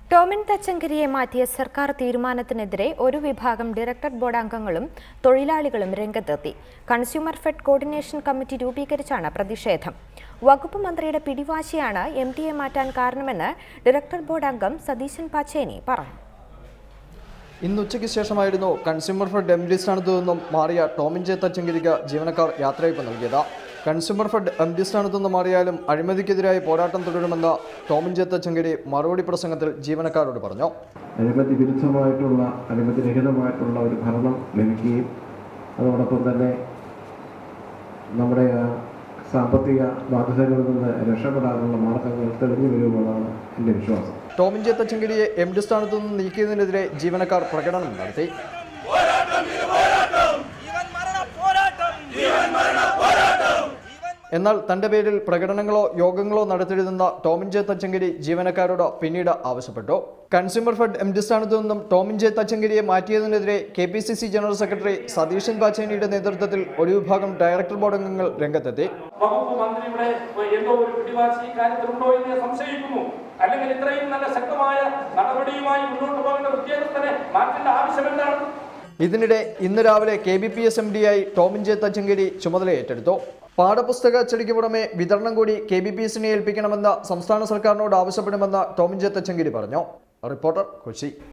ടോമിൻ തച്ചങ്കരിയെ മാറ്റിയ സർക്കാർ തീരുമാനത്തിനെതിരെ ഒരു വിഭാഗം ഡയറക്ടർ ബോർഡ് അംഗങ്ങളും തൊഴിലാളികളും രംഗത്തെത്തി കൺസ്യൂമർ ഫെഡ് കോർഡിനേഷൻ കമ്മിറ്റി രൂപീകരിച്ചാണ് പ്രതിഷേധം വകുപ്പ് മന്ത്രിയുടെ പിടിവാശിയാണ് എം ടിയെ മാറ്റാൻ കാരണമെന്ന് ഡയറക്ടർ ബോർഡ് അംഗം സതീശൻ പാച്ചേനി പറഞ്ഞു ഇന്ന് ഉച്ചയ്ക്ക് ശേഷമായിരുന്നു കൺസ്യൂമർ ഫെഡ് എം ഡി സ്ഥാനത്തു നിന്നും മാറിയ ടോമിൻ ജെ തച്ചങ്കരിക്ക് ജീവനക്കാർ യാത്രയയപ്പ് നൽകിയത് കൺസ്യൂമർ ഫെഡ് എം ഡി സ്ഥാനത്തു നിന്ന് മാറിയാലും അഴിമതിക്കെതിരായ പോരാട്ടം തുടരുമെന്ന് ടോമിൻ ജെ തച്ചങ്കരി മറുപടി പ്രസംഗത്തിൽ ജീവനക്കാരോട് പറഞ്ഞു അഴിമതി വിരുദ്ധമായിട്ടുള്ള അഴിമതി രഹിതമായിട്ടുള്ള ഒരു ഭരണം ലഭിക്കുകയും അതോടൊപ്പം തന്നെ നമ്മുടെ ആ സാമ്പത്തിക ബാധ്യതകളിൽ നിന്ന് രക്ഷപ്പെടാനുള്ള മാർഗങ്ങൾ തെളിഞ്ഞു വരുമെന്നാണ് എൻ്റെ വിശ്വാസം ടോമിൻ ജെ തച്ചങ്കരിയെ എം ഡി സ്ഥാനത്തു നിന്ന് നീക്കിയതിനെതിരെ ജീവനക്കാർ പ്രകടനം നടത്തി എന്നാൽ തന്റെ പേരിൽ പ്രകടനങ്ങളോ യോഗങ്ങളോ നടത്തരുതെന്ന ടോമിൻ ജെ തച്ചങ്കരി ജീവനക്കാരോട് പിന്നീട് ആവശ്യപ്പെട്ടു കൺസ്യൂമർ ഫെഡ് എം ഡി സ്ഥാനത്തു നിന്നും ടോമിൻ ജെ തച്ചങ്കരിയെ മാറ്റിയതിനെതിരെ K P C C general secretary Satheesan പാച്ചേനിയുടെ നേതൃത്വത്തിൽ ഒരു വിഭാഗം ഡയറക്ടർ ബോർഡ് അംഗങ്ങൾ രംഗത്തെത്തി വകുപ്പ് മന്ത്രിയുടെ എന്തോ ഒരു പിടിവാശി ഈ കാര്യത്തിലുണ്ടോ എന്ന് ഞാൻ സംശയിക്കുന്നു അല്ലെങ്കിൽ ഇത്രയും നല്ല ശക്തമായ നടപടിയുമായി മുന്നോട്ട് പോകേണ്ട ഉദ്യോഗസ്ഥനെ മാറ്റേണ്ട ആവശ്യം എന്താണ് ഇതിനിടെ ഇന്ന് രാവിലെ K B P S M ഡിയായി ടോമിൻ ജെ തച്ചങ്കരി ചുമതല ഏറ്റെടുത്തു പാഠപുസ്തക അച്ചടിക്ക് പുറമെ വിതരണം കൂടി കെ ബി പി എസിനെ ഏൽപ്പിക്കണമെന്ന് സംസ്ഥാന സർക്കാരിനോട് ആവശ്യപ്പെടുമെന്ന് ടോമിൻ ജെ തച്ചങ്കരി പറഞ്ഞു റിപ്പോർട്ടർ കൊച്ചി